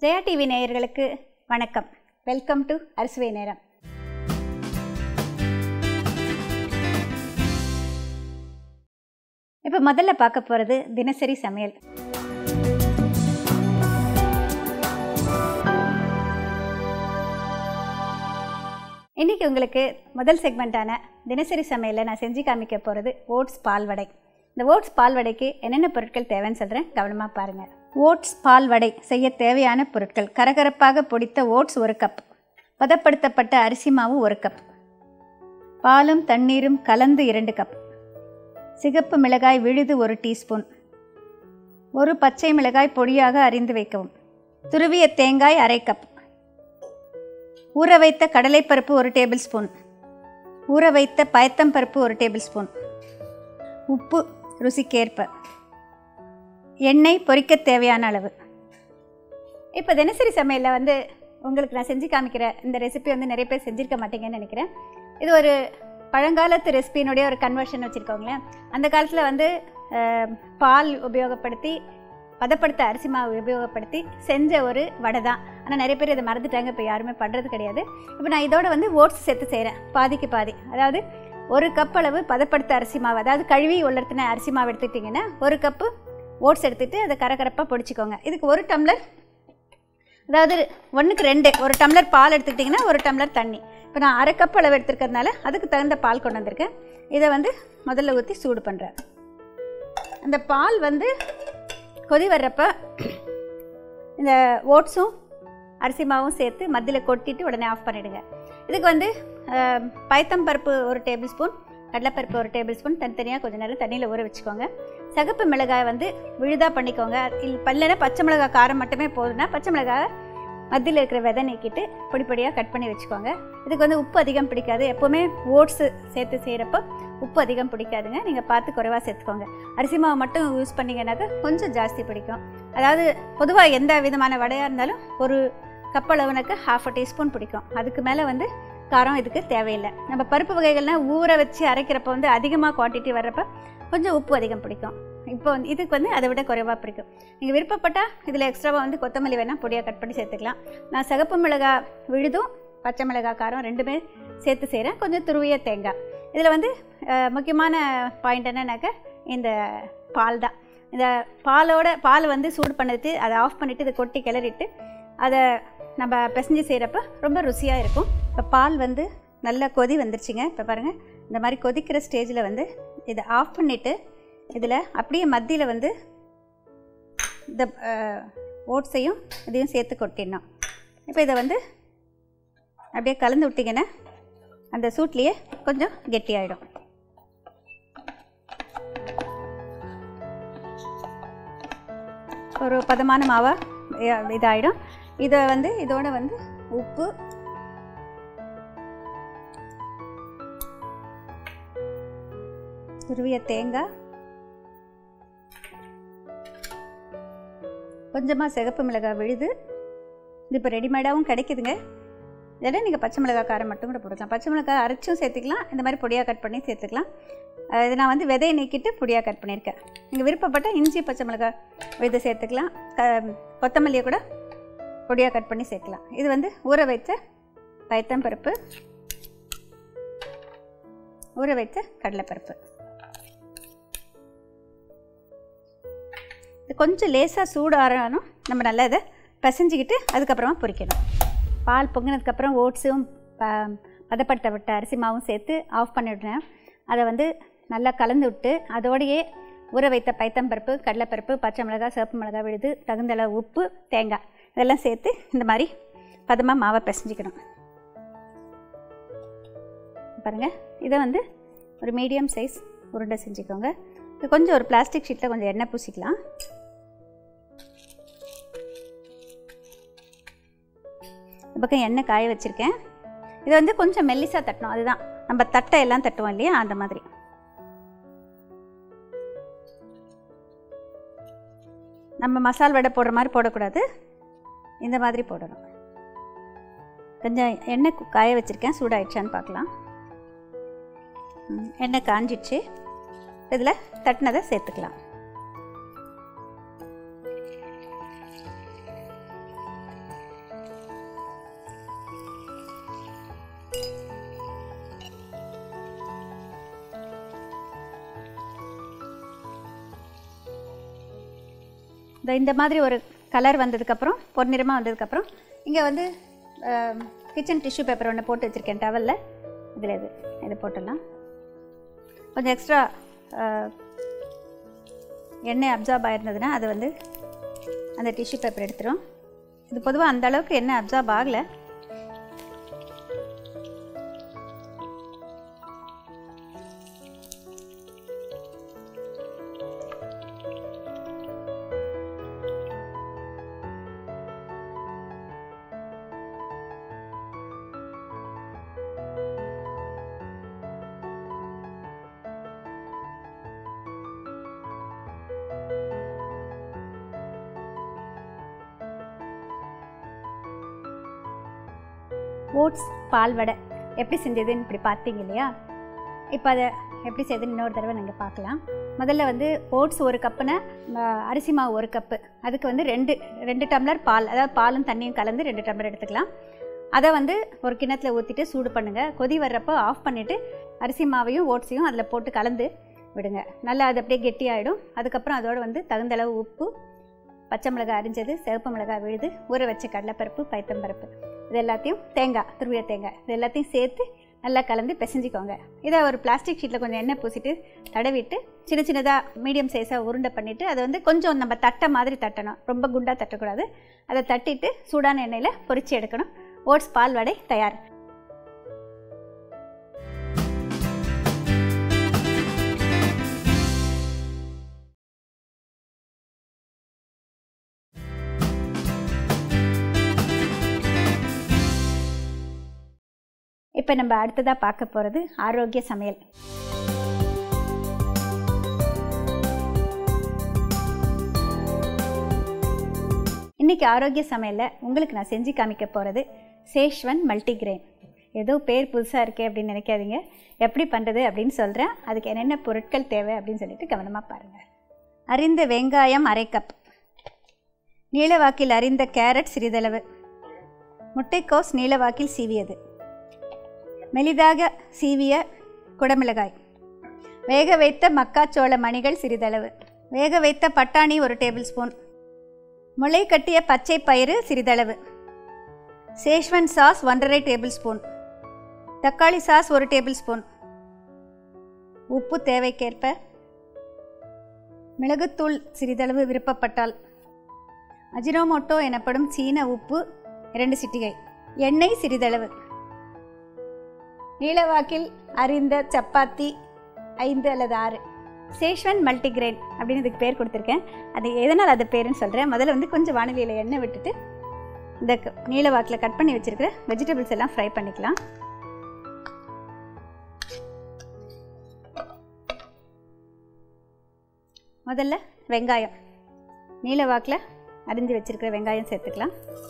Jaya TV நேயர்களுக்கு வணக்கம் welcome to அரிசுவை நேரம் இப்போ முதல்ல பார்க்க போகிறது தினசரி சமையல் இன்றைக்கி உங்களுக்கு முதல் செக்மெண்ட்டான தினசரி சமையலில் நான் செஞ்சு காமிக்க போகிறது ஓட்ஸ் பால் வடை இந்த ஓட்ஸ் பால் வடைக்கு என்னென்ன பொருட்கள் தேவைன்னு சொல்கிறேன் கவனமாக பாருங்கள் ஓட்ஸ் பால் வடை செய்ய தேவையான பொருட்கள் கரகரப்பாக பொடித்த ஓட்ஸ் ஒரு கப் பதப்படுத்தப்பட்ட அரிசி மாவு ஒரு கப் பாலும் தண்ணீரும் கலந்து இரண்டு கப் சிகப்பு மிளகாய் விழுது ஒரு டீஸ்பூன் ஒரு பச்சை மிளகாய் பொடியாக அரிந்து வைக்கவும் துருவிய தேங்காய் அரை கப் ஊற வைத்த கடலைப்பருப்பு ஒரு டேபிள் ஸ்பூன் ஊற வைத்த பயத்தம் பருப்பு ஒரு டேபிள் ஸ்பூன் உப்பு ருசிக்கேற்ப எண்ணெய் பொரிக்க தேவையான அளவு இப்போ தினசரி சமையலில் வந்து உங்களுக்கு நான் செஞ்சு காமிக்கிற இந்த ரெசிபி வந்து நிறைய பேர் செஞ்சுருக்க மாட்டீங்கன்னு நினைக்கிறேன் இது ஒரு பழங்காலத்து ரெசிபியினுடைய ஒரு கன்வர்ஷன் வச்சுருக்கோங்களேன் அந்த காலத்தில் வந்து அஹ், பால் உபயோகப்படுத்தி பதப்படுத்த அரிசி மாவு உபயோகப்படுத்தி செஞ்ச ஒரு வடை தான் ஆனால் நிறைய பேர் இதை மறந்துட்டாங்க இப்போ யாருமே பண்ணுறது கிடையாது இப்போ நான் இதோட வந்து ஓட்ஸ் சேர்த்து செய்கிறேன் பாதிக்கு பாதி அதாவது ஒரு கப் அளவு பதப்படுத்த அரிசி மாவு அதாவது கழுவி உலர்த்தின அரிசி மாவு எடுத்துக்கிட்டிங்கன்னா ஒரு கப்பு ஓட்ஸ் எடுத்துகிட்டு அதை கரகரப்பாக பொடிச்சிக்கோங்க இதுக்கு ஒரு டம்ளர் அதாவது ஒன்றுக்கு ரெண்டு ஒரு டம்ளர் பால் எடுத்துக்கிட்டிங்கன்னா ஒரு டம்ளர் தண்ணி இப்போ நான் அரை கப் அளவு எடுத்துருக்கறதுனால அதுக்கு தகுந்த பால் கொண்டு வந்திருக்கேன் இதை வந்து முதல்ல ஊற்றி சூடு பண்ணுறேன் அந்த பால் வந்து கொதி வர்றப்ப இந்த ஓட்ஸும் அரிசி மாவும் சேர்த்து மத்தியில் கொட்டிட்டு உடனே ஆஃப் பண்ணிவிடுங்க இதுக்கு வந்து அஹ், பயத்தம் பருப்பு ஒரு டேபிள் ஸ்பூன் கடலைப்பருப்பு ஒரு டேபிள் ஸ்பூன் தனித்தனியாக கொஞ்சம் நேரம் தண்ணியில் ஊற வச்சுக்கோங்க சகப்பு மிளகாய் வந்து விழுதாக பண்ணிக்கோங்க இல்லை பல்லனா பச்சை மிளகாய் காரம் மட்டுமே போதுன்னா பச்சை மிளகாய் மத்தியில் இருக்கிற விதை நீக்கிட்டு பொடி பொடியாக கட் பண்ணி வச்சுக்கோங்க இதுக்கு வந்து உப்பு அதிகம் பிடிக்காது எப்போவுமே ஓட்ஸு சேர்த்து செய்கிறப்போ உப்பு அதிகம் பிடிக்காதுங்க நீங்கள் பார்த்து குறைவாக சேர்த்துக்கோங்க அரிசி மாவு மட்டும் யூஸ் பண்ணிங்கனாக்கா கொஞ்சம் ஜாஸ்தி பிடிக்கும் அதாவது பொதுவாக எந்த விதமான வடையாக இருந்தாலும் ஒரு கப் அளவுனாக்க ஹாஃப் அ டீஸ்பூன் பிடிக்கும் அதுக்கு மேலே வந்து காரம் இதுக்கு தேவையில்லை நம்ம பருப்பு வகைகள்லாம் ஊற வச்சு அரைக்கிறப்ப வந்து அதிகமாக குவான்டிட்டி வர்றப்ப கொஞ்சம் உப்பு அதிகம் பிடிக்கும் இப்போ வந்து இதுக்கு வந்து அதை விட குறைவாக பிடிக்கும் நீங்கள் விருப்பப்பட்டால் இதில் எக்ஸ்ட்ராவாக வந்து கொத்தமல்லி வேணால் பொடியாக கட் பண்ணி சேர்த்துக்கலாம் நான் சிகப்பு மிளகாய் விழுதும் பச்சை மிளகாய் காரம் ரெண்டுமே சேர்த்து செய்கிறேன் கொஞ்சம் துருவிய தேங்காய் இதில் வந்து அஹ், முக்கியமான பாயிண்ட் என்னன்னாக்க இந்த பால் தான் இந்த பாலோட பால் வந்து சூடு பண்ணிட்டு அதை ஆஃப் பண்ணிவிட்டு இதை கொட்டி கிளறிட்டு அதை நம்ம பிசைஞ்சு செய்கிறப்ப ரொம்ப ருசியாக இருக்கும் இப்போ பால் வந்து நல்லா கொதி வந்துருச்சுங்க இப்போ பாருங்கள் இந்த மாதிரி கொதிக்கிற ஸ்டேஜில் வந்து இதை ஆஃப் பண்ணிவிட்டு இதில் அப்படியே மத்தியில் வந்து இந்த ஓட்ஸையும் இதையும் சேர்த்து கொட்டிடணும் இப்போ இதை வந்து அப்படியே கலந்து விட்டிங்கன்னா அந்த சூட்லேயே கொஞ்சம் கெட்டியாயிடும் ஒரு பதமான மாவாக இதாயிடும் இதை வந்து இதோட வந்து உப்பு துருவிய தேங்காய் கொஞ்சமாக சிகப்பு மிளகாய் விழுது இது இப்போ ரெடிமேடாகவும் கிடைக்குதுங்க இல்லைன்னா நீங்கள் பச்சை மிளகாய் காரம் மட்டும் கூட போட்டுக்கலாம் பச்சை மிளகாய் அரைச்சும் சேர்த்துக்கலாம் இந்த மாதிரி பொடியாக கட் பண்ணி சேர்த்துக்கலாம் அஹ் இது நான் வந்து விதையை நீக்கிட்டு பொடியாக கட் பண்ணியிருக்கேன் நீங்கள் விருப்பப்பட்ட இஞ்சி பச்சை மிளகாய் விதை சேர்த்துக்கலாம் க கொத்தமல்லியை கூட பொடியாக கட் பண்ணி சேர்க்கலாம் இது வந்து ஊற வைத்த பயத்தம் பருப்பு ஊற வைத்த கடலைப்பருப்பு இது கொஞ்சம் லேசாக சூடு ஆறணும் நம்ம நல்லா இதை பிசைஞ்சிக்கிட்டு அதுக்கப்புறமா பொரிக்கணும் பால் பொங்கினதுக்கப்புறம் ஓட்ஸும் ப- பதப்படுத்தப்பட்ட அரிசி மாவும் சேர்த்து ஆஃப் பண்ணிவிடுறேன் அதை வந்து நல்லா கலந்து விட்டு அதோடையே ஊற வைத்த பைத்தம்பருப்பு கடலைப்பருப்பு பச்சை மிளகாய் சிவப்பு மிளகாய் விழுது தகுந்த அளவு உப்பு தேங்காய் இதெல்லாம் சேர்த்து இந்த மாதிரி பதமாக மாவை பிசைஞ்சிக்கணும் பாருங்கள் இதை வந்து ஒரு மீடியம் சைஸ் உருண்டை செஞ்சுக்கோங்க இது கொஞ்சம் ஒரு பிளாஸ்டிக் ஷீட்டில் கொஞ்சம் எண்ணெய் பூசிக்கலாம் இந்த பக்கம் எண்ணெய் காய வச்சுருக்கேன் இதை வந்து கொஞ்சம் மெல்லிசாக தட்டணும் அதுதான் நம்ம தட்டை எல்லாம் தட்டுவோம் இல்லையா அந்த மாதிரி நம்ம மசால் வடை போடுற மாதிரி போடக்கூடாது இந்த மாதிரி போடணும் கொஞ்சம் எண்ணெய் கு- காய வச்சுருக்கேன் சூடாயிடுச்சான்னு பார்க்கலாம் ம், எண்ணெய் காஞ்சிடுச்சு இதில் தட்டினதை சேர்த்துக்கலாம் இந்த இந்த மாதிரி ஒரு கலர் வந்ததுக்கப்புறம் பொன்னிறமாக வந்ததுக்கப்புறம் இங்கே வந்து கிச்சன் டிஷ்யூ பேப்பர் ஒன்று போட்டு வச்சுருக்கேன் டவலில் இதில் இது இதை போட்டுடலாம் கொஞ்சம் எக்ஸ்ட்ரா எண்ணெய் அப்சார்ப் ஆயிருந்ததுன்னா அது வந்து அந்த டிஷ்யூ பேப்பர் எடுத்துரும் இது பொதுவாக அந்த அளவுக்கு எண்ணெய் அப்சார்ப் ஆகலை ஓட்ஸ் பால் வடை எப்படி செஞ்சதுன்னு இப்படி பார்த்தீங்க இல்லையா இப்போ அதை எப்படி செய்யுதுன்னு இன்னொரு தடவை நீங்கள் பார்க்கலாம் முதல்ல வந்து ஓட்ஸ் ஒரு கப்புனா ம- அரிசி மாவு ஒரு கப்பு அதுக்கு வந்து ரெண்டு ரெண்டு டம்ளர் பால் அதாவது பாலும் தண்ணியும் கலந்து ரெண்டு டம்ளர் எடுத்துக்கலாம் அதை வந்து ஒரு கிண்ணத்துல ஊற்றிட்டு சூடு பண்ணுங்கள் கொதி வர்றப்போ ஆஃப் பண்ணிவிட்டு அரிசி மாவையும் ஓட்ஸையும் அதில் போட்டு கலந்து விடுங்க நல்லா அது அப்படியே கெட்டியாயிடும் அதுக்கப்புறம் அதோட வந்து தகுந்த அளவு உப்பு பச்சை மிளகாய் அரிஞ்சது சிவப்பு மிளகாய் விழுது ஊற வச்ச கடலைப்பருப்பு பைத்தம்பருப்பு இது எல்லாத்தையும் தேங்காய் துருவிய தேங்காய் இது எல்லாத்தையும் சேர்த்து நல்லா கலந்து பிசைஞ்சிக்கோங்க இதை ஒரு பிளாஸ்டிக் ஷீட்டில் கொஞ்சம் எண்ணெய் பூசிட்டு தடவிட்டு சின்ன சின்னதாக மீடியம் சைஸாக உருண்டை பண்ணிவிட்டு அதை வந்து கொஞ்சம் நம்ம தட்டை மாதிரி தட்டணும் ரொம்ப குண்டாக தட்டக்கூடாது அதை தட்டிட்டு சூடான எண்ணெயில் பொரிச்சு எடுக்கணும் ஓட்ஸ் பால் வடை தயார் இப்போ நம்ம அடுத்ததாக பார்க்க போகிறது ஆரோக்கிய சமையல் இன்றைக்கி ஆரோக்கிய சமையலில் உங்களுக்கு நான் செஞ்சு காமிக்க போகிறது சேஷ்வன் மல்டிகிரெயின் ஏதோ பேர் புதுசாக இருக்கே அப்படின்னு நினைக்காதீங்க எப்படி பண்ணுறது அப்படின்னு சொல்கிறேன் அதுக்கு என்னென்ன பொருட்கள் தேவை அப்படின்னு சொல்லிட்டு கவனமாக பாருங்கள் அரிந்த வெங்காயம் அரை கப் நீளவாக்கில் அரிந்த கேரட் சிறிதளவு முட்டைக்கோஸ் நீளவாக்கில் சீவியது மெலிதாக சீவிய குடமிளகாய் வேக வைத்த மக்காச்சோள மணிகள் சிறிதளவு வேக வைத்த பட்டாணி ஒரு டேபிள் ஸ்பூன் முளை கட்டிய பச்சை பயிறு சிறிதளவு சேஷ்வன் சாஸ் ஒன்றரை டேபிள் ஸ்பூன் தக்காளி சாஸ் ஒரு டேபிள் ஸ்பூன் உப்பு தேவைக்கேற்ப மிளகுத்தூள் சிறிதளவு விருப்பப்பட்டால் அஜினோமோட்டோ எனப்படும் சீன உப்பு இரண்டு சிட்டிகை எண்ணெய் சிறிதளவு நீளவாக்கில் அரிந்த சப்பாத்தி ஐந்து அல்லது ஆறு சேஷ்வன் மல்டிகிரெயின் அப்படின்னு இதுக்கு பேர் கொடுத்துருக்கேன் அது எதனால் அது பேருன்னு சொல்கிறேன் முதல்ல வந்து கொஞ்சம் வானிலையில் எண்ணெய் விட்டுட்டு இந்த க- நீளவாக்கில் கட் பண்ணி வச்சுருக்கிற வெஜிடபிள்ஸ் எல்லாம் ஃப்ரை பண்ணிக்கலாம் முதல்ல வெங்காயம் நீளவாக்கில் அரிஞ்சு வச்சுருக்கிற வெங்காயம் சேர்த்துக்கலாம்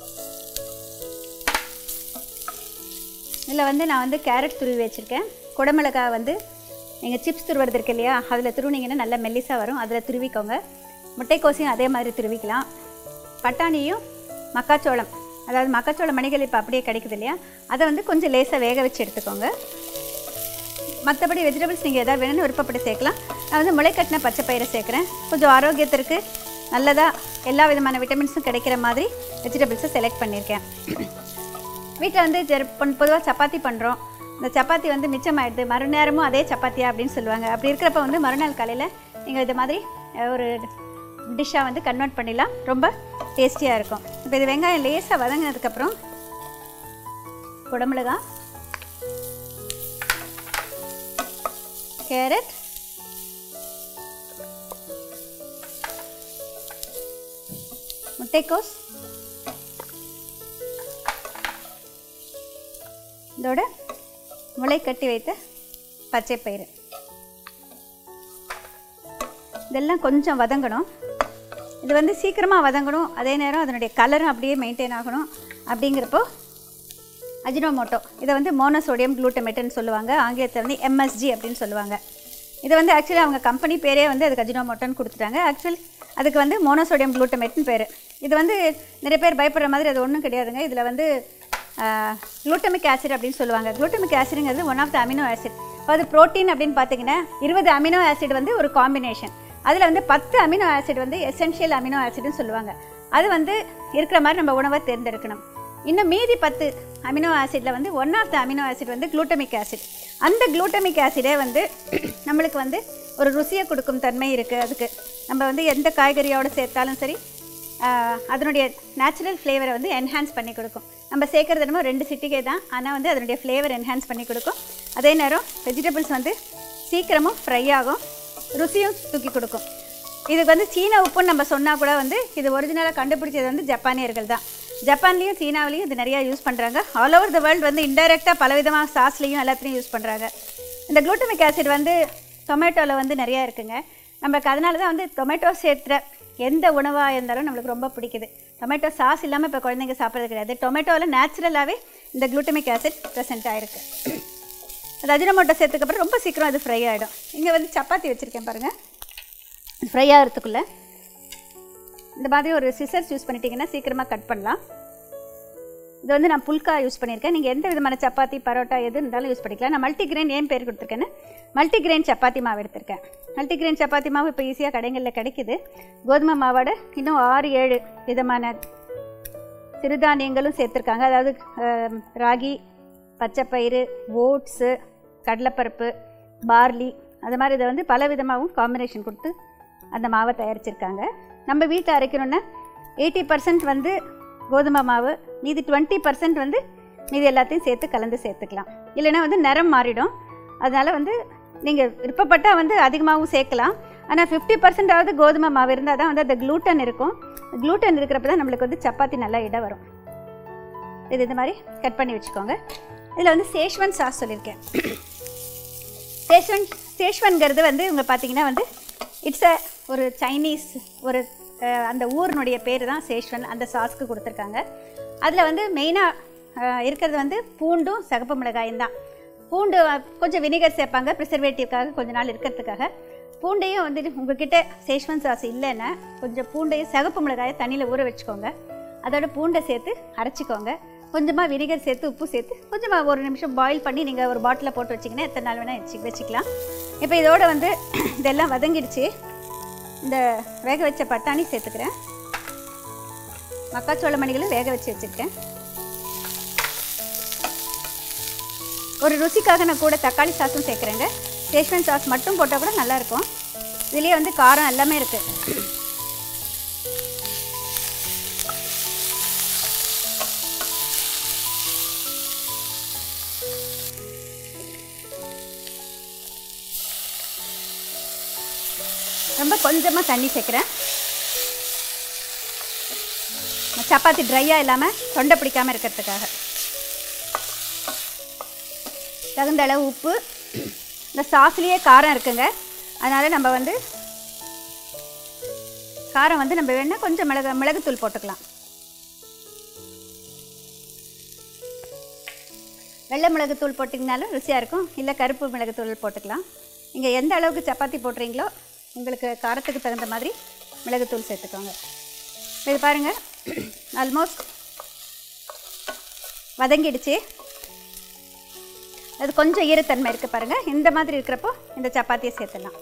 இதில் வந்து நான் வந்து கேரட் துருவி வச்சுருக்கேன் குடமிளகாய் வந்து நீங்கள் சிப்ஸ் துருவுறது இருக்கு இல்லையா அதில் துருவினீங்கன்னா நல்லா மெல்லிசாக வரும் அதில் துருவிக்கோங்க முட்டைக்கோசையும் அதே மாதிரி துருவிக்கலாம் பட்டாணியும் மக்காச்சோளம் அதாவது மக்காச்சோள மணிகள் இப்போ அப்படியே கிடைக்குது இல்லையா அதை வந்து கொஞ்சம் லேசாக வேக வச்சு எடுத்துக்கோங்க மற்றபடி வெஜிடபிள்ஸ் நீங்கள் எதாவது வேணும்னு விருப்பப்பட்டு சேர்க்கலாம் நான் வந்து முளைக்கட்டின பச்சை பயிரை சேர்க்குறேன் கொஞ்சம் ஆரோக்கியத்திற்கு நல்லதாக எல்லா விதமான விட்டமின்ஸும் கிடைக்கிற மாதிரி வெஜிடபிள்ஸை செலக்ட் பண்ணியிருக்கேன் வீட்டில் வந்து பொதுவாக சப்பாத்தி பண்ணுறோம் இந்த சப்பாத்தி வந்து மிச்சமாயிடுது மறுநேரமும் அதே சப்பாத்தியா அப்படின்னு சொல்லுவாங்க அப்படி இருக்கிறப்ப வந்து மறுநாள் காலையில் நீங்கள் இது மாதிரி அஹ், ஒரு டிஷ்ஷாக வந்து கன்வெர்ட் பண்ணிடலாம் ரொம்ப டேஸ்டியாக இருக்கும் இப்போ இது வெங்காயம் லேசாக வதங்கினதுக்கப்புறம் குடமிளகா கேரட் முட்டைக்கோஸ் இதோட முளை கட்டி வைத்த பச்சை பயிறு இதெல்லாம் கொஞ்சம் வதங்கணும் இது வந்து சீக்கிரமாக வதங்கணும் அதே நேரம் அதனுடைய கலரும் அப்படியே மெயின்டைன் ஆகணும் அப்படிங்கிறப்போ அஜினோமோட்டோ இதை வந்து மோனோசோடியம் குளூட்டமேட்டுன்னு சொல்லுவாங்க ஆங்கிலத்தில் வந்து எம்எஸ்ஜி அப்படின்னு சொல்லுவாங்க இது வந்து ஆக்சுவலி அவங்க கம்பெனி பேரே வந்து அதுக்கு அஜினோமோட்டோன்னு கொடுத்துட்டாங்க ஆக்சுவலி அதுக்கு வந்து மோனோசோடியம் குளூட்டமேட்னு பேர் இது வந்து நிறைய பேர் பயப்படுற மாதிரி அது ஒன்றும் கிடையாதுங்க இதில் வந்து குளூட்டமிக் ஆசிட் அப்படின்னு சொல்லுவாங்க குளூட்டமிக் ஆசிடுங்கிறது one of the amino acid இப்போ அது புரோட்டீன் அப்படின்னு பார்த்தீங்கன்னா இருபது அமினோ ஆசிட் வந்து ஒரு காம்பினேஷன் அதில் வந்து பத்து அமினோ ஆசிட் வந்து எசென்ஷியல் அமினோ ஆசிட்னு சொல்லுவாங்க அது வந்து இருக்கிற மாதிரி நம்ம உணவை தேர்ந்தெடுக்கணும் இன்னும் மீதி பத்து அமினோ ஆசிடில் வந்து one of the amino acid வந்து குளூட்டமிக் ஆசிட் அந்த குளூட்டமிக் ஆசிடே வந்து நம்மளுக்கு வந்து ஒரு ருசியை கொடுக்கும் தன்மை இருக்குது அதுக்கு நம்ம வந்து எந்த காய்கறியோடு சேர்த்தாலும் சரி ஆஹ், அதனுடைய நேச்சுரல் ஃப்ளேவரை வந்து என்ஹான்ஸ் பண்ணி கொடுக்கும் நம்ம சேர்க்குறது என்னமோ ரெண்டு சிட்டிகை தான் ஆனால் வந்து அதனுடைய ஃப்ளேவர் என்ஹான்ஸ் பண்ணி கொடுக்கும் அதே நேரம் வெஜிடபிள்ஸ் வந்து சீக்கிரமும் ஃப்ரை ஆகும் ருசியும் தூக்கி கொடுக்கும் இதுக்கு வந்து சீன உப்புன்னு நம்ம சொன்னால் கூட வந்து இது ஒரிஜினலாக கண்டுபிடிச்சது வந்து ஜப்பானியர்கள் தான் ஜப்பான்லேயும் சீனாவிலையும் இது நிறையா யூஸ் பண்ணுறாங்க ஆல் ஓவர் த வேர்ல்டு வந்து இன்டெரக்டாக பலவிதமாக சாஸ்லேயும் எல்லாத்துலேயும் யூஸ் பண்ணுறாங்க இந்த குளூட்டமிக் ஆசிட் வந்து டொமேட்டோவில் வந்து நிறையா இருக்குங்க நமக்கு அதனால தான் வந்து டொமேட்டோ சேர்த்துற எந்த உணவாக இருந்தாலும் நம்மளுக்கு ரொம்ப பிடிக்குது டொமேட்டோ சாஸ் இல்லாமல் இப்போ குழந்தைங்க சாப்பிட்றது கிடையாது டொமேட்டோவில் நேச்சுரலாகவே இந்த குளூட்டமிக் ஆசிட் ப்ரெசென்ட் ஆகிருக்கு அது அஜினமோட்டோ சேர்த்துக்கப்புறம் ரொம்ப சீக்கிரம் அது ஃப்ரை ஆகிடும் இங்கே வந்து சப்பாத்தி வச்சுருக்கேன் பாருங்கள் ஃப்ரை ஆகிறதுக்குள்ளே இந்த மாதிரி ஒரு சிசர்ஸ் யூஸ் பண்ணிட்டீங்கன்னா சீக்கிரமாக கட் பண்ணலாம் இது வந்து நான் புல்கா யூஸ் பண்ணியிருக்கேன் நீங்கள் எந்த விதமான சப்பாத்தி பரோட்டா எது இருந்தாலும் யூஸ் பண்ணிக்கலாம் நான் மல்டிகிரெயின் ஏன் பேர் கொடுத்துருக்கேன்னு மல்டிகிரெயின் சப்பாத்தி மாவு எடுத்திருக்கேன் மல்டிகிரெயின் சப்பாத்தி மாவு இப்போ ஈஸியாக கடைகளில் கிடைக்குது கோதுமை மாவோட இன்னும் ஆறு ஏழு விதமான சிறுதானியங்களும் சேர்த்துருக்காங்க அதாவது அஹ், ராகி பச்சைப்பயிறு ஓட்ஸு கடலைப்பருப்பு பார்லி அது மாதிரி இதை வந்து பல விதமாகவும் காம்பினேஷன் கொடுத்து அந்த மாவை தயாரிச்சிருக்காங்க நம்ம வீட்டில் அரைக்கணுன்னா எயிட்டி பர்சன்ட் வந்து கோதுமை மாவு மீதி டுவெண்ட்டி பர்சன்ட் வந்து மீதி எல்லாத்தையும் சேர்த்து கலந்து சேர்த்துக்கலாம் இல்லைன்னா வந்து நிறம் மாறிடும் அதனால் வந்து நீங்கள் விருப்பப்பட்டால் வந்து அதிகமாகவும் சேர்க்கலாம் ஆனால் ஃபிஃப்டி பர்சன்டாவது கோதுமை மாவு இருந்தால் தான் வந்து அந்த க்ளூட்டன் இருக்கும் க்ளூட்டன் இருக்கிறப்ப தான் நம்மளுக்கு வந்து சப்பாத்தி நல்லா இடம் வரும் இது இந்த மாதிரி கட் பண்ணி வச்சுக்கோங்க இதில் வந்து சேஷ்வன் சாஸ் சொல்லியிருக்கேன் சேஷ்வன் சேஷ்வன்கிறது வந்து இவங்க பார்த்தீங்கன்னா வந்து இட்ஸ் அ ஒரு சைனீஸ் ஒரு அஹ், அந்த ஊரினுடைய பேர் தான் சேஷ்வன் அந்த சாஸ்க்கு கொடுத்துருக்காங்க அதில் வந்து மெயினாக இருக்கிறது வந்து பூண்டும் சிகப்பு மிளகாயும் தான் பூண்டு அஹ், கொஞ்சம் வினிகர் சேர்ப்பாங்க ப்ரிசர்வேட்டிவ்க்காக கொஞ்ச நாள் இருக்கிறதுக்காக பூண்டையும் வந்து உங்ககிட்ட சேஷ்வன் சாஸ் இல்லைன்னா கொஞ்சம் பூண்டையும் சிகப்பு மிளகாயை தண்ணியில் ஊற வச்சுக்கோங்க அதோட பூண்டை சேர்த்து அரைச்சிக்கோங்க கொஞ்சமாக வினிகர் சேர்த்து உப்பு சேர்த்து கொஞ்சமாக ஒரு நிமிஷம் பாயில் பண்ணி நீங்கள் ஒரு பாட்டிலில் போட்டு வச்சிங்கன்னா எத்தனை நாள் வேணால் வச்சு வச்சுக்கலாம் இப்போ இதோட வந்து இதெல்லாம் வதங்கிடுச்சு இந்த வேக வச்ச பட்டாணி சேர்த்துக்கிறேன் மக்காச்சோள மணிகளும் வேக வச்சு வச்சுருக்கேன் ஒரு ருசிக்காக நான் கூட தக்காளி சாஸும் சேர்க்குறேங்க சேஷ்வன் சாஸ் மட்டும் போட்டால் கூட நல்லாயிருக்கும் இதுலேயே வந்து காரம் எல்லாமே இருக்குது ரொம்ப கொஞ்சமாக தண்ணி சேர்க்குறேன் சப்பாத்தி ட்ரையாக இல்லாமல் தொண்டை பிடிக்காமல் இருக்கிறதுக்காக தகுந்த அளவு உப்பு இந்த சாஸ்லேயே காரம் இருக்குங்க அதனால் நம்ம வந்து காரம் வந்து நம்ம வேணால் கொஞ்சம் மிளகு மிளகுத்தூள் போட்டுக்கலாம் வெள்ளை மிளகுத்தூள் போட்டிங்கனாலும் ருசியாக இருக்கும் இல்லை கருப்பு மிளகுத்தூள் போட்டுக்கலாம் நீங்கள் எந்த அளவுக்கு சப்பாத்தி போடுறீங்களோ உங்களுக்கு காரத்துக்கு தகுந்த மாதிரி மிளகுத்தூள் சேர்த்துக்கோங்க இது பாருங்கள் ஆல்மோஸ்ட் வதங்கிடுச்சு அது கொஞ்சம் ஈரத்தன்மை இருக்குது பாருங்கள் இந்த மாதிரி இருக்கிறப்போ இந்த சப்பாத்தியை சேர்த்துடலாம்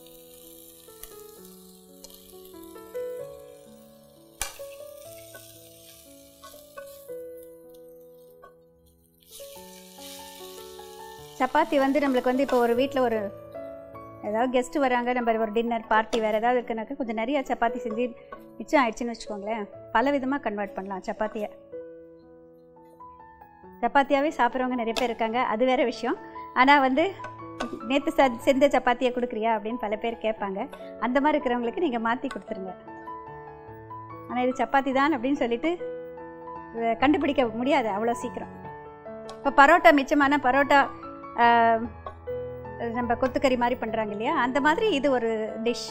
சப்பாத்தி வந்து நம்மளுக்கு வந்து இப்போ ஒரு வீட்டில் ஒரு ஏதாவது கெஸ்ட்டு வராங்க நம்ம ஒரு டின்னர் பார்ட்டி வேறு ஏதாவது இருக்குனாக்கா கொஞ்சம் நிறைய சப்பாத்தி செஞ்சு மிச்சம் ஆயிடுச்சுன்னு வச்சுக்கோங்களேன் பல விதமாக கன்வெர்ட் பண்ணலாம் சப்பாத்தியை சப்பாத்தியாகவே சாப்பிட்றவங்க நிறைய பேர் இருக்காங்க அது வேறு விஷயம் ஆனால் வந்து நேற்று ச செஞ்ச சப்பாத்தியை கொடுக்குறியா அப்படின்னு பல பேர் கேட்பாங்க அந்த மாதிரி இருக்கிறவங்களுக்கு நீங்கள் மாற்றி கொடுத்துருங்க ஆனால் இது சப்பாத்தி தான் அப்படின்னு சொல்லிட்டு இதை கண்டுபிடிக்க முடியாது அவ்வளோ சீக்கிரம் இப்போ பரோட்டா மிச்சமான பரோட்டா ஆஹ், நம்ம கொத்துக்கறி மாதிரி பண்ணுறாங்க இல்லையா அந்த மாதிரி இது ஒரு டிஷ்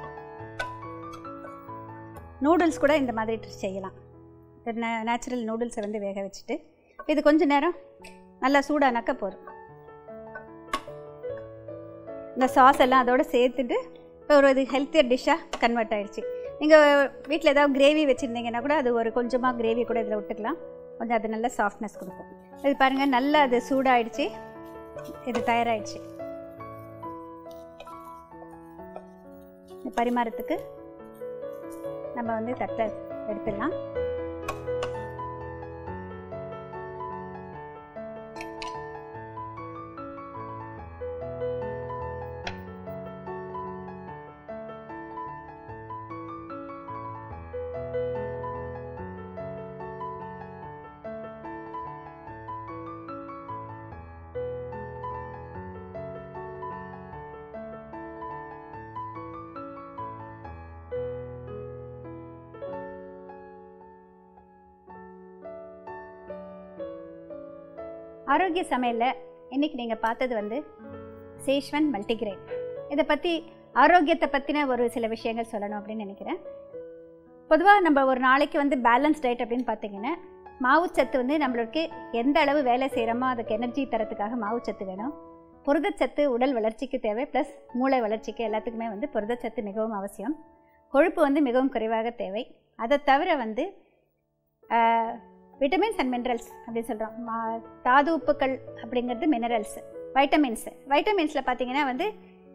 நூடுல்ஸ் கூட இந்த மாதிரி செய்யலாம் நேச்சுரல் நூடுல்ஸை வந்து வேக வச்சுட்டு இது கொஞ்ச நேரம் நல்லா சூடானாக்க போதும் இந்த சாஸ் எல்லாம் அதோட சேர்த்துட்டு இப்போ ஒரு இது ஹெல்த்தியர் டிஷ்ஷாக கன்வெர்ட் ஆயிடுச்சு நீங்கள் வீட்டில் ஏதாவது கிரேவி வச்சுருந்தீங்கன்னா கூட அது ஒரு கொஞ்சமாக கிரேவி கூட இதில் விட்டுக்கலாம் கொஞ்சம் அது நல்ல சாஃப்ட்னஸ் கொடுக்கும் இது பாருங்கள் நல்லா அது சூடாயிடுச்சு இது தயாராகிடுச்சு இந்த பரிமாறத்துக்கு நம்ம வந்து தட்டில் எடுத்துடலாம் ஆரோக்கிய சமையலில் இன்றைக்கி நீங்கள் பார்த்தது வந்து சேஷ்வன் மல்டிகிரெயின் இதை பற்றி ஆரோக்கியத்தை பற்றின ஒரு சில விஷயங்கள் சொல்லணும் அப்படின்னு நினைக்கிறேன் பொதுவாக நம்ம ஒரு நாளைக்கு வந்து பேலன்ஸ் டயட் அப்படின்னு பார்த்தீங்கன்னா மாவுச்சத்து வந்து நம்மளுக்கு எந்த அளவு வேலை செய்கிறோமோ அதுக்கு எனர்ஜி தரத்துக்காக மாவுச்சத்து வேணும் புரதச்சத்து உடல் வளர்ச்சிக்கு தேவை ப்ளஸ் மூளை வளர்ச்சிக்கு எல்லாத்துக்குமே வந்து புரதச்சத்து மிகவும் அவசியம் கொழுப்பு வந்து மிகவும் குறைவாக தேவை அதை தவிர வந்து விட்டமின்ஸ் அண்ட் மினரல்ஸ் அப்படின்னு சொல்கிறோம் மா தாது உப்புக்கள் அப்படிங்கிறது மினரல்ஸ் வைட்டமின்ஸ் வைட்டமின்ஸில் பார்த்தீங்கன்னா வந்து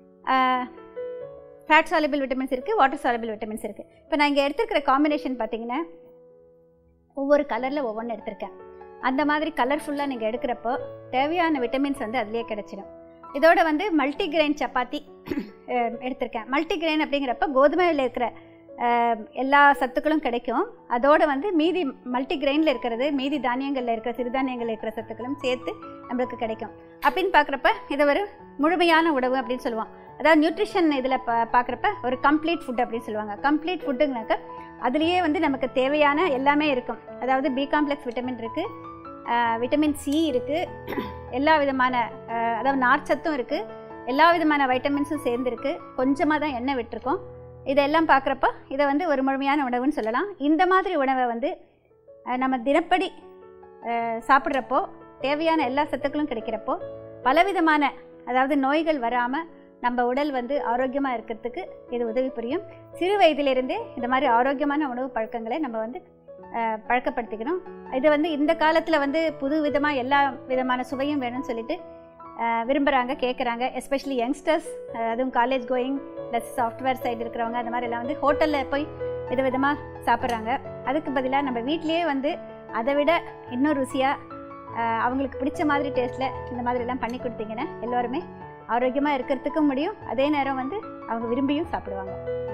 ஃபேட் சாலிபிள் விட்டமின்ஸ் இருக்குது வாட்டர் சாலிபிள் விட்டமின்ஸ் இருக்குது இப்போ நான் இங்கே எடுத்துருக்கிற காம்பினேஷன் பார்த்தீங்கன்னா ஒவ்வொரு கலரில் ஒவ்வொன்று எடுத்திருக்கேன் அந்த மாதிரி கலர்ஃபுல்லாக நீங்கள் எடுக்கிறப்போ தேவையான விட்டமின்ஸ் வந்து அதுலேயே கிடச்சிடும் இதோட வந்து மல்டிகிரெயின் சப்பாத்தி எடுத்திருக்கேன் மல்டிகிரெயின் அப்படிங்கிறப்ப கோதுமையில் இருக்கிற எல்லா சத்துக்களும் கிடைக்கும் அதோடு வந்து மீதி மல்டிகிரெயினில் இருக்கிறது மீதி தானியங்களில் இருக்கிற சிறுதானியங்களில் இருக்கிற சத்துக்களும் சேர்த்து நம்மளுக்கு கிடைக்கும் அப்படின்னு பார்க்குறப்ப இதை ஒரு முழுமையான உணவு அப்படின்னு சொல்லுவோம் அதாவது நியூட்ரிஷன் இதில் பா பார்க்குறப்ப ஒரு கம்ப்ளீட் ஃபுட் அப்படின்னு சொல்லுவாங்க கம்ப்ளீட் ஃபுட்டுங்கனாக்க அதுலேயே வந்து நமக்கு தேவையான எல்லாமே இருக்கும் அதாவது பி காம்ப்ளெக்ஸ் விட்டமின் இருக்குது விட்டமின் சி இருக்குது எல்லா விதமான அதாவது நார்ச்சத்தும் இருக்குது எல்லா விதமான வைட்டமின்ஸும் சேர்ந்துருக்கு கொஞ்சமாக தான் எண்ணெய் விட்டுருக்கோம் இதெல்லாம் பார்க்குறப்ப இதை வந்து ஒரு முழுமையான உணவுன்னு சொல்லலாம் இந்த மாதிரி உணவை வந்து நம்ம தினப்படி சாப்பிட்றப்போ தேவையான எல்லா சத்துக்களும் கிடைக்கிறப்போ பலவிதமான அதாவது நோய்கள் வராமல் நம்ம உடல் வந்து ஆரோக்கியமாக இருக்கிறதுக்கு இது உதவி புரியும் சிறு வயதிலிருந்தே இந்த மாதிரி ஆரோக்கியமான உணவு பழக்கங்களை நம்ம வந்து பழக்கப்படுத்திக்கணும் இது வந்து இந்த காலத்தில் வந்து புது விதமாக எல்லா விதமான சுவையும் வேணும்னு சொல்லிட்டு விரும்புகிறாங்க கேட்குறாங்க எஸ்பெஷலி யங்ஸ்டர்ஸ் அதுவும் college going plus software side இருக்கிறவங்க அந்த மாதிரி எல்லாம் வந்து ஹோட்டலில் போய் வித விதமாக சாப்பிட்றாங்க அதுக்கு பதிலாக நம்ம வீட்லேயே வந்து அதை விட இன்னும் ருசியாக அவங்களுக்கு பிடிச்ச மாதிரி டேஸ்ட்டில் இந்த மாதிரிலாம் பண்ணி கொடுத்தீங்கன்னா எல்லோருமே ஆரோக்கியமாக இருக்கிறதுக்கும் முடியும் அதே நேரம் வந்து அவங்க விரும்பியும் சாப்பிடுவாங்க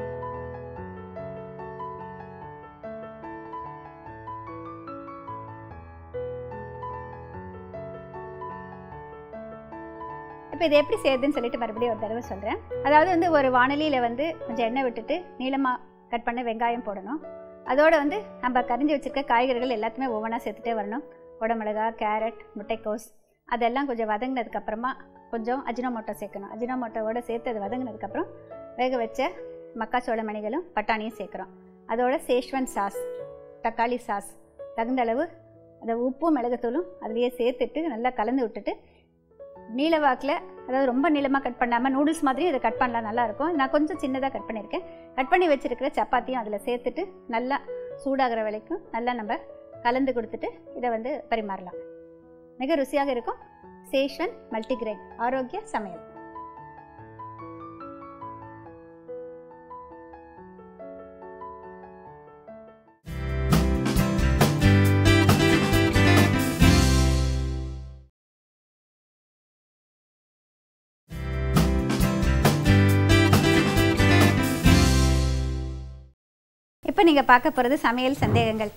இப்போ இது எப்படி செய்யுதுன்னு சொல்லிட்டு மறுபடியும் ஒரு தடவை சொல்கிறேன் அதாவது வந்து ஒரு வானலியில் வந்து கொஞ்சம் எண்ணெய் விட்டுட்டு நீளமாக கட் பண்ண வெங்காயம் போடணும் அதோடு வந்து நம்ம கரிஞ்சு வச்சுருக்க காய்கறிகள் எல்லாத்தையுமே ஒவ்வொன்றா சேர்த்துட்டே வரணும் குடமிளகா கேரட் முட்டைக்கோஸ் அதெல்லாம் கொஞ்சம் வதங்கினதுக்கப்புறமா கொஞ்சம் அஜினோமோட்டோ சேர்க்கணும் அஜினோமோட்டோவோட சேர்த்து அது வதங்கினதுக்கப்புறம் வேக வச்ச மக்காச்சோள மணிகளும் பட்டாணியும் சேர்க்குறோம் அதோட சேஷ்வன் சாஸ் தக்காளி சாஸ் தகுந்த அளவு அந்த உப்பும் மிளகுத்தூளும் அதுலேயே சேர்த்துட்டு நல்லா கலந்து விட்டுட்டு நீல வாக்கில் அதாவது ரொம்ப நீளமாக கட் பண்ணாமல் நூடுல்ஸ் மாதிரி இதை கட் பண்ணலாம் நல்லாயிருக்கும் நான் கொஞ்சம் சின்னதாக கட் பண்ணியிருக்கேன் கட் பண்ணி வச்சுருக்கிற சப்பாத்தியும் அதில் சேர்த்துட்டு நல்லா சூடாகிற வரைக்கும் நல்லா நம்ம கலந்து கொடுத்துட்டு இதை வந்து பரிமாறலாம் மிக ருசியாக இருக்கும் சேஷன் மல்டிகிரெயின் ஆரோக்கிய சமையல் இப்போ நீங்கள் பார்க்க போகிறது சமையல் சந்தேகங்கள்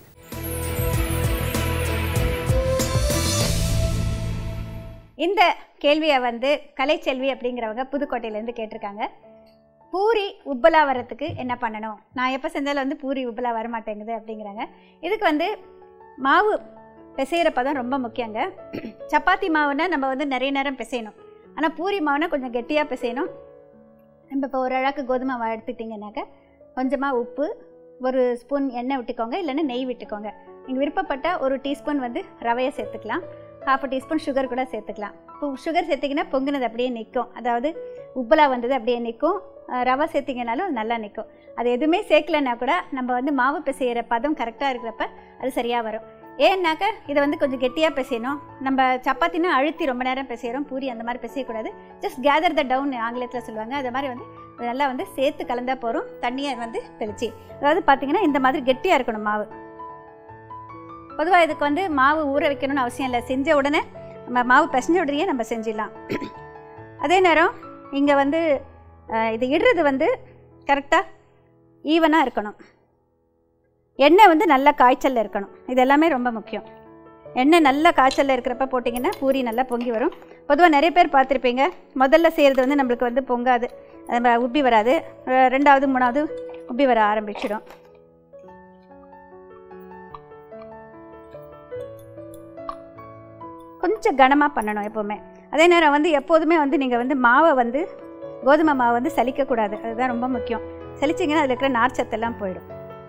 இந்த கேள்வியை வந்து கலைச்செல்வி அப்படிங்கிறவங்க புதுக்கோட்டையிலேருந்து கேட்டிருக்காங்க பூரி உப்பலா வரத்துக்கு என்ன பண்ணணும் நான் எப்போ செஞ்சாலும் வந்து பூரி உப்பலா வர மாட்டேங்குது அப்படிங்கிறாங்க இதுக்கு வந்து மாவு பிசைகிற பதம் ரொம்ப முக்கியங்க சப்பாத்தி மாவுனா நம்ம வந்து நிறைய நேரம் பிசையணும் ஆனால் பூரி மாவுனா கொஞ்சம் கெட்டியாக பிசையணும் நம்ம இப்போ ஒரு அழகு கோதுமை மாவு எடுத்துக்கிட்டிங்கனாக்கா கொஞ்சமாக உப்பு ஒரு ஸ்பூன் எண்ணெய் விட்டுக்கோங்க இல்லைன்னா நெய் விட்டுக்கோங்க நீங்கள் விருப்பப்பட்ட ஒரு டீஸ்பூன் வந்து ரவையை சேர்த்துக்கலாம் ஹாஃப் டீஸ்பூன் சுகர் கூட சேர்த்துக்கலாம் இப்போ சுகர் சேர்த்திங்கன்னா பொங்குனது அப்படியே நிற்கும் அதாவது உப்பலா வந்தது அப்படியே நிற்கும் ரவை சேர்த்திங்கனாலும் அது நல்லா நிற்கும் அது எதுவுமே சேர்க்கலன்னா கூட நம்ம வந்து மாவு பிசைகிற பதம் கரெக்டாக இருக்கிறப்ப அது சரியாக வரும் ஏன்னாக்க இதை வந்து கொஞ்சம் கெட்டியாக பிசையணும் நம்ம சப்பாத்தினா அழுத்தி ரொம்ப நேரம் பிசைகிறோம் பூரி அந்த மாதிரி பிசையக்கூடாது ஜஸ்ட் கேதர் த டவுன் ஆங்கிலத்தில் சொல்லுவாங்க அது மாதிரி வந்து இது நல்லா வந்து சேர்த்து கலந்தா போகிறோம் தண்ணியை வந்து தெளிச்சு அதாவது பார்த்தீங்கன்னா இந்த மாதிரி கெட்டியாக இருக்கணும் மாவு பொதுவாக இதுக்கு வந்து மாவு ஊற வைக்கணும்னு அவசியம் இல்லை செஞ்ச உடனே நம்ம மாவு பிசைஞ்ச உடனே நம்ம செஞ்சிடலாம் அதே நேரம் இங்கே வந்து அஹ், இது இடுறது வந்து கரெக்டாக ஈவனாக இருக்கணும் எண்ணெய் வந்து நல்ல காய்ச்சலில் இருக்கணும் இது எல்லாமே ரொம்ப முக்கியம் எண்ணெய் நல்ல காய்ச்சலில் இருக்கிறப்ப போட்டிங்கன்னா பூரி நல்லா பொங்கி வரும் பொதுவாக நிறைய பேர் பார்த்துருப்பீங்க முதல்ல செய்கிறது வந்து நம்மளுக்கு வந்து பொங்காது அது ம- உப்பி வராது அஹ் ரெண்டாவது மூணாவது உப்பி வர ஆரம்பிச்சிடும் கொஞ்சம் கனமாக பண்ணணும் எப்போவுமே அதே நேரம் வந்து எப்போதுமே வந்து நீங்கள் வந்து மாவை வந்து கோதுமை மாவை வந்து சலிக்கக்கூடாது அதுதான் ரொம்ப முக்கியம் சலிச்சிங்கன்னா அதில் இருக்கிற நார்ச்சத்தெல்லாம் போயிடும்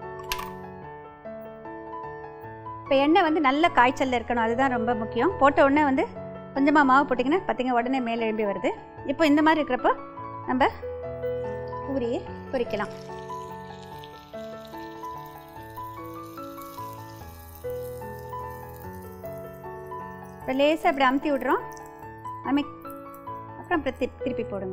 இப்போ எண்ணெய் வந்து நல்ல காய்ச்சலில் இருக்கணும் அதுதான் ரொம்ப முக்கியம் போட்ட உடனே வந்து கொஞ்சமாக மாவு போட்டிங்கன்னா பார்த்தீங்க உடனே மேலே எழும்பி வருது இப்போ இந்த மாதிரி இருக்கிறப்போ நம்ம பூரியை பொரிக்கலாம் இப்போ லேசாக அப்படி அமுத்தி விடுறோம் அமை அப்புறம் அப்புறம் திருப்பி திருப்பி போடுங்க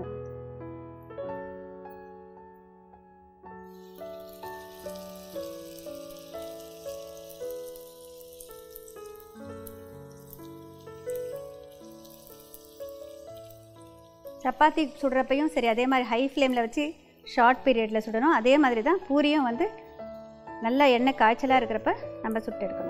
சப்பாத்தி சுடுறப்பையும் சரி அதே மாதிரி ஹை ஃப்ளேமில் வச்சு ஷார்ட் பீரியடில் சுடணும் அதே மாதிரி தான் பூரியும் வந்து நல்லா எண்ணெய் காய்ச்சலாக இருக்கிறப்ப நம்ம சுட்டு எடுக்கணும்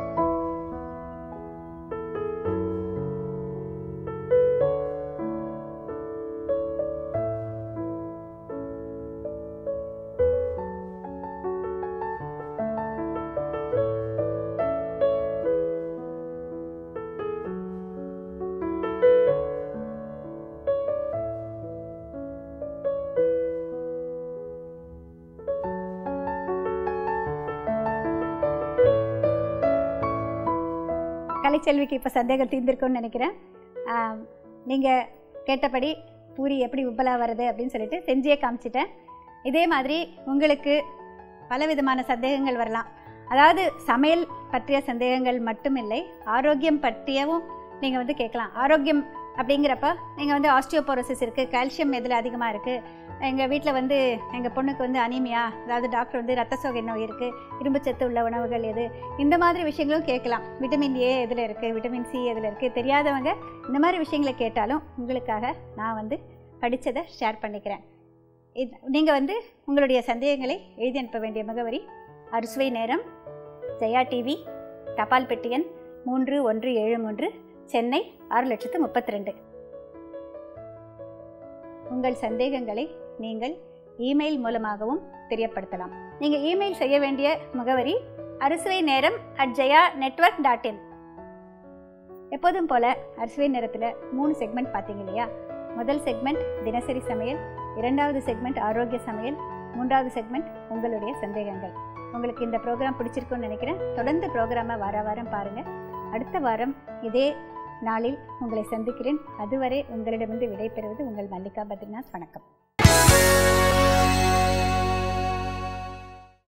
கலைச்செல்விக்கு இப்போ சந்தேகம் தீர்ந்திருக்கும்னு நினைக்கிறேன் நீங்கள் கேட்டபடி பூரி எப்படி உப்பலாக வருது அப்படின்னு சொல்லிட்டு செஞ்சே காமிச்சிட்டேன் இதே மாதிரி உங்களுக்கு பலவிதமான சந்தேகங்கள் வரலாம் அதாவது சமையல் பற்றிய சந்தேகங்கள் மட்டுமில்லை ஆரோக்கியம் பற்றியவும் நீங்கள் வந்து கேட்கலாம் ஆரோக்கியம் அப்படிங்கிறப்ப நீங்கள் வந்து ஆஸ்டியோபோரோசிஸ் இருக்குது கால்சியம் எதில் அதிகமாக இருக்குது எங்கள் வீட்டில் வந்து எங்கள் பொண்ணுக்கு வந்து அனீமியா அதாவது டாக்டர் வந்து ரத்த சோகை நோய் இருக்குது இரும்புச்சத்து உள்ள உணவுகள் எது இந்த மாதிரி விஷயங்களும் கேட்கலாம் விட்டமின் ஏ எதில் இருக்குது விட்டமின் சி எதில் இருக்குது தெரியாதவங்க இந்த மாதிரி விஷயங்களை கேட்டாலும் உங்களுக்காக நான் வந்து படித்ததை ஷேர் பண்ணிக்கிறேன் இது நீங்கள் வந்து உங்களுடைய சந்தேகங்களை எழுதி அனுப்ப வேண்டிய முகவரி அறுசுவை நேரம் ஜெயா டிவி தபால் பெட்டி எண் மூன்று ஒன்று ஏழு மூன்று சென்னை ஆறு லட்சத்து முப்பத்தி ரெண்டு உங்கள் சந்தேகங்களை நீங்கள் இமெயில் மூலமாகவும் தெரியப்படுத்தலாம் நீங்கள் இமெயில் செய்ய வேண்டிய முகவரி அறுசுவை நேரம் at Jaya network dot in எப்போதும் போல அறுசுவை நேரத்தில் மூணு செக்மெண்ட் பார்த்தீங்க இல்லையா முதல் செக்மெண்ட் தினசரி சமையல் இரண்டாவது செக்மெண்ட் ஆரோக்கிய சமையல் மூன்றாவது செக்மெண்ட் உங்களுடைய சந்தேகங்கள் உங்களுக்கு இந்த ப்ரோக்ராம் பிடிச்சிருக்குன்னு நினைக்கிறேன் தொடர்ந்து ப்ரோக்ராமை வார வாரம் பாருங்கள் அடுத்த வாரம் இதே நாளில் உங்களை சந்திக்கிறேன் அதுவரை உங்களிடமிருந்து விடைபெறுவது உங்கள் மல்லிகா பத்ரிநாத் வணக்கம்